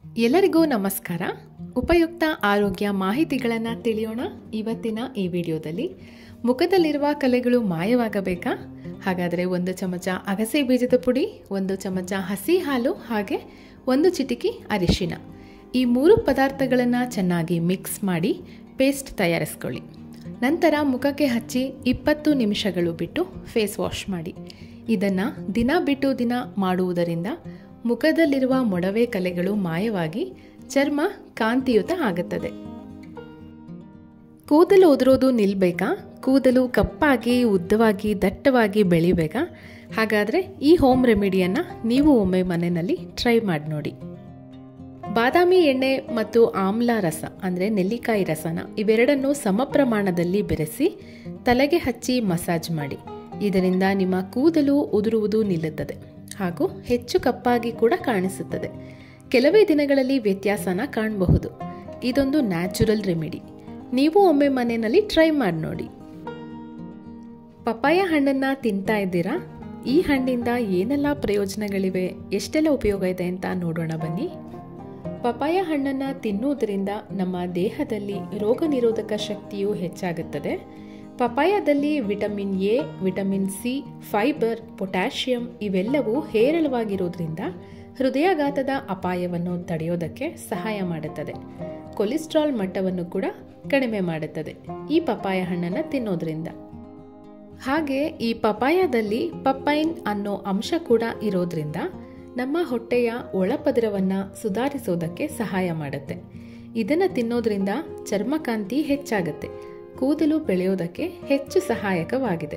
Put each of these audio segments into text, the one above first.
ಎಲ್ಲರಿಗೂ ನಮಸ್ಕಾರ ಉಪಯುಕ್ತ ಆರೋಗ್ಯ ಮಾಹಿತಿಗಳನ್ನು ತಿಳಿಯೋಣ ಇವತ್ತಿನ ಈ ವಿಡಿಯೋದಲ್ಲಿ ಮುಖದಲ್ಲಿರುವ ಕಲೆಗಳು ಮಾಯವಾಗಬೇಕಾ ಹಾಗಾದರೆ ಒಂದು ಚಮಚ ಅಗಸೆ ಬೀಜದ ಪುಡಿ ಒಂದು ಚಮಚ ಹಸಿ ಹಾಲು ಹಾಗೆ ಒಂದು ಚಿಟಿಕಿ ಅರಿಶಿನ ಈ ಮೂರು ಪದಾರ್ಥಗಳನ್ನು ಚೆನ್ನಾಗಿ ಮಿಕ್ಸ್ ಮಾಡಿ ಪೇಸ್ಟ್ ತಯಾರಿಸ್ಕೊಳ್ಳಿ ನಂತರ ಮುಖಕ್ಕೆ ಹಚ್ಚಿ ಇಪ್ಪತ್ತು ನಿಮಿಷಗಳು ಬಿಟ್ಟು ಫೇಸ್ ವಾಶ್ ಮಾಡಿ ಇದನ್ನು ದಿನ ಬಿಟ್ಟು ದಿನ ಮಾಡುವುದರಿಂದ ಮುಖದಲ್ಲಿರುವ ಮೊಡವೆ ಕಲೆಗಳು ಮಾಯವಾಗಿ ಚರ್ಮ ಕಾಂತಿಯುತ ಆಗುತ್ತದೆ ಕೂದಲು ಉದುರೋದು ನಿಲ್ಬೇಕಾ ಕೂದಲು ಕಪ್ಪಾಗಿ ಉದ್ದವಾಗಿ ದಟ್ಟವಾಗಿ ಬೆಳಿಬೇಕಾ ಹಾಗಾದರೆ ಈ ಹೋಮ್ ರೆಮಿಡಿಯನ್ನು ನೀವು ಒಮ್ಮೆ ಮನೆಯಲ್ಲಿ ಟ್ರೈ ಮಾಡಿ ನೋಡಿ ಬಾದಾಮಿ ಎಣ್ಣೆ ಮತ್ತು ಆಮ್ಲ ರಸ ಅಂದರೆ ನೆಲ್ಲಿಕಾಯಿ ರಸನ ಇವೆರಡನ್ನು ಸಮ ಪ್ರಮಾಣದಲ್ಲಿ ಬೆರೆಸಿ ತಲೆಗೆ ಹಚ್ಚಿ ಮಸಾಜ್ ಮಾಡಿ ಇದರಿಂದ ನಿಮ್ಮ ಕೂದಲು ಉದುರುವುದು ನಿಲ್ಲುತ್ತದೆ ಹಾಗೂ ಹೆಚ್ಚು ಕಪ್ಪಾಗಿ ಕೂಡ ಕಾಣಿಸುತ್ತದೆ ಕೆಲವೇ ದಿನಗಳಲ್ಲಿ ವ್ಯತ್ಯಾಸನ ಕಾಣಬಹುದು ಇದೊಂದು ನ್ಯಾಚುರಲ್ ರೆಮಿಡಿ ನೀವು ಒಮ್ಮೆ ಮನೆಯಲ್ಲಿ ಟ್ರೈ ಮಾಡಿ ನೋಡಿ ಪಪಾಯ ಹಣ್ಣನ್ನು ತಿಂತಾ ಇದ್ದೀರಾ ಈ ಹಣ್ಣಿಂದ ಏನೆಲ್ಲ ಪ್ರಯೋಜನಗಳಿವೆ ಎಷ್ಟೆಲ್ಲ ಉಪಯೋಗ ಇದೆ ಅಂತ ನೋಡೋಣ ಬನ್ನಿ ಪಪಾಯ ಹಣ್ಣನ್ನು ತಿನ್ನುವುದರಿಂದ ನಮ್ಮ ದೇಹದಲ್ಲಿ ರೋಗ ನಿರೋಧಕ ಶಕ್ತಿಯು ಹೆಚ್ಚಾಗುತ್ತದೆ ಪಪಾಯದಲ್ಲಿ vitamin A vitamin C fibre potassium ಇವೆಲ್ಲವೂ ಹೇರಳವಾಗಿರೋದ್ರಿಂದ ಹೃದಯಾಘಾತದ ಅಪಾಯವನ್ನು ತಡೆಯೋದಕ್ಕೆ ಸಹಾಯ ಮಾಡುತ್ತದೆ ಕೊಲೆಸ್ಟ್ರಾಲ್ ಮಟ್ಟವನ್ನು ಕೂಡ ಕಡಿಮೆ ಮಾಡುತ್ತದೆ ಈ ಪಪಾಯ ಹಣ್ಣನ್ನು ತಿನ್ನೋದ್ರಿಂದ ಹಾಗೆ ಈ ಪಪಾಯದಲ್ಲಿ ಪಪೈನ್ ಅನ್ನೋ ಅಂಶ ಕೂಡ ಇರೋದ್ರಿಂದ ನಮ್ಮ ಹೊಟ್ಟೆಯ ಒಳಪದರವನ್ನು ಸುಧಾರಿಸೋದಕ್ಕೆ ಸಹಾಯ ಮಾಡುತ್ತೆ ಇದನ್ನು ತಿನ್ನೋದ್ರಿಂದ ಚರ್ಮಕಾಂತಿ ಹೆಚ್ಚಾಗುತ್ತೆ ಕೂದಲು ಬೆಳೆಯೋದಕ್ಕೆ ಹೆಚ್ಚು ಸಹಾಯಕವಾಗಿದೆ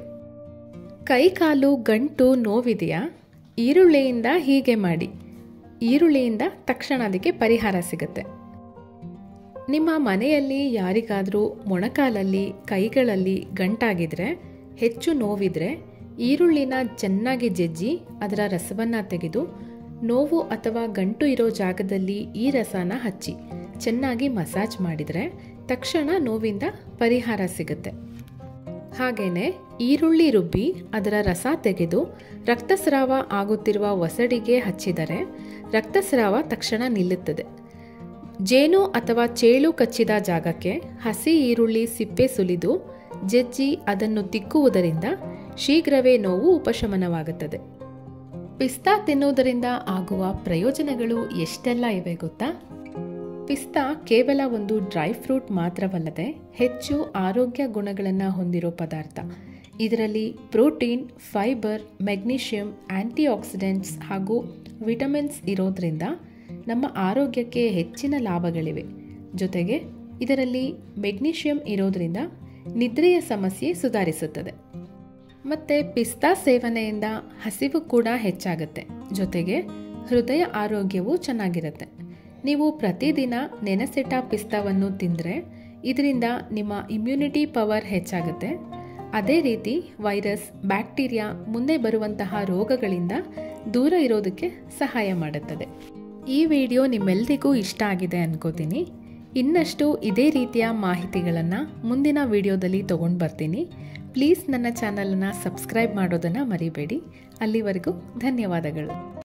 ಕೈ ಕಾಲು ಗಂಟು ನೋವಿದೆಯಾ ಈರುಳ್ಳಿಯಿಂದ ಹೀಗೆ ಮಾಡಿ ಈರುಳ್ಳಿಯಿಂದ ತಕ್ಷಣ ಅದಕ್ಕೆ ಪರಿಹಾರ ಸಿಗುತ್ತೆ ನಿಮ್ಮ ಮನೆಯಲ್ಲಿ ಯಾರಿಗಾದರೂ ಮೊಣಕಾಲಲ್ಲಿ ಕೈಗಳಲ್ಲಿ ಗಂಟಾಗಿದ್ರೆ ಹೆಚ್ಚು ನೋವಿದ್ರೆ ಈರುಳ್ಳಿನ ಚೆನ್ನಾಗಿ ಜಜ್ಜಿ ಅದರ ರಸವನ್ನು ತೆಗೆದು ನೋವು ಅಥವಾ ಗಂಟು ಇರೋ ಜಾಗದಲ್ಲಿ ಈ ರಸನ ಹಚ್ಚಿ ಚೆನ್ನಾಗಿ ಮಸಾಜ್ ಮಾಡಿದರೆ ತಕ್ಷಣ ನೋವಿಂದ ಪರಿಹಾರ ಸಿಗುತ್ತೆ ಹಾಗೆಯೇ ಈರುಳ್ಳಿ ರುಬ್ಬಿ ಅದರ ರಸ ತೆಗೆದು ರಕ್ತಸ್ರಾವ ಆಗುತ್ತಿರುವ ಒಸಡಿಗೆ ಹಚ್ಚಿದರೆ ರಕ್ತಸ್ರಾವ ತಕ್ಷಣ ನಿಲ್ಲುತ್ತದೆ ಜೇನು ಅಥವಾ ಚೇಳು ಕಚ್ಚಿದ ಜಾಗಕ್ಕೆ ಹಸಿ ಈರುಳ್ಳಿ ಸಿಪ್ಪೆ ಸುಲಿದು ಜಜ್ಜಿ ಅದನ್ನು ತಿಕ್ಕುವುದರಿಂದ ಶೀಘ್ರವೇ ನೋವು ಉಪಶಮನವಾಗುತ್ತದೆ ಪಿಸ್ತಾ ತಿನ್ನುವುದರಿಂದ ಆಗುವ ಪ್ರಯೋಜನಗಳು ಎಷ್ಟೆಲ್ಲ ಇವೆ ಗೊತ್ತಾ ಪಿಸ್ತಾ ಕೇವಲ ಒಂದು ಡ್ರೈ ಫ್ರೂಟ್ ಮಾತ್ರವಲ್ಲದೆ ಹೆಚ್ಚು ಆರೋಗ್ಯ ಗುಣಗಳನ್ನು ಹೊಂದಿರೋ ಪದಾರ್ಥ ಇದರಲ್ಲಿ protein fibre magnesium anti oxidants ಹಾಗೂ ವಿಟಮಿನ್ಸ್ ಇರೋದ್ರಿಂದ ನಮ್ಮ ಆರೋಗ್ಯಕ್ಕೆ ಹೆಚ್ಚಿನ ಲಾಭಗಳಿವೆ ಜೊತೆಗೆ ಇದರಲ್ಲಿ ಮೆಗ್ನೀಷಿಯಂ ಇರೋದ್ರಿಂದ ನಿದ್ರೆಯ ಸಮಸ್ಯೆ ಸುಧಾರಿಸುತ್ತದೆ ಮತ್ತು ಪಿಸ್ತಾ ಸೇವನೆಯಿಂದ ಹಸಿವು ಕೂಡ ಹೆಚ್ಚಾಗುತ್ತೆ ಜೊತೆಗೆ ಹೃದಯ ಆರೋಗ್ಯವೂ ಚೆನ್ನಾಗಿರುತ್ತೆ ನೀವು ಪ್ರತಿದಿನ ನೆನೆಸಿಟ್ಟ ಪಿಸ್ತಾವನ್ನು ತಿಂದರೆ ಇದರಿಂದ ನಿಮ್ಮ ಇಮ್ಯುನಿಟಿ ಪವರ್ ಹೆಚ್ಚಾಗುತ್ತೆ ಅದೇ ರೀತಿ ವೈರಸ್ ಬ್ಯಾಕ್ಟೀರಿಯಾ ಮುಂದೆ ಬರುವಂತಹ ರೋಗಗಳಿಂದ ದೂರ ಇರೋದಕ್ಕೆ ಸಹಾಯ ಮಾಡುತ್ತದೆ ಈ ವಿಡಿಯೋ ನಿಮ್ಮೆಲ್ಲರಿಗೂ ಇಷ್ಟ ಆಗಿದೆ ಅನ್ಕೋತೀನಿ ಇನ್ನಷ್ಟು ಇದೇ ರೀತಿಯ ಮಾಹಿತಿಗಳನ್ನು ಮುಂದಿನ ವಿಡಿಯೋದಲ್ಲಿ ತೊಗೊಂಡು ಬರ್ತೀನಿ ಪ್ಲೀಸ್ ನನ್ನ ಚಾನಲನ್ನು ಸಬ್ಸ್ಕ್ರೈಬ್ ಮಾಡೋದನ್ನು ಮರಿಬೇಡಿ ಅಲ್ಲಿವರೆಗೂ ಧನ್ಯವಾದಗಳು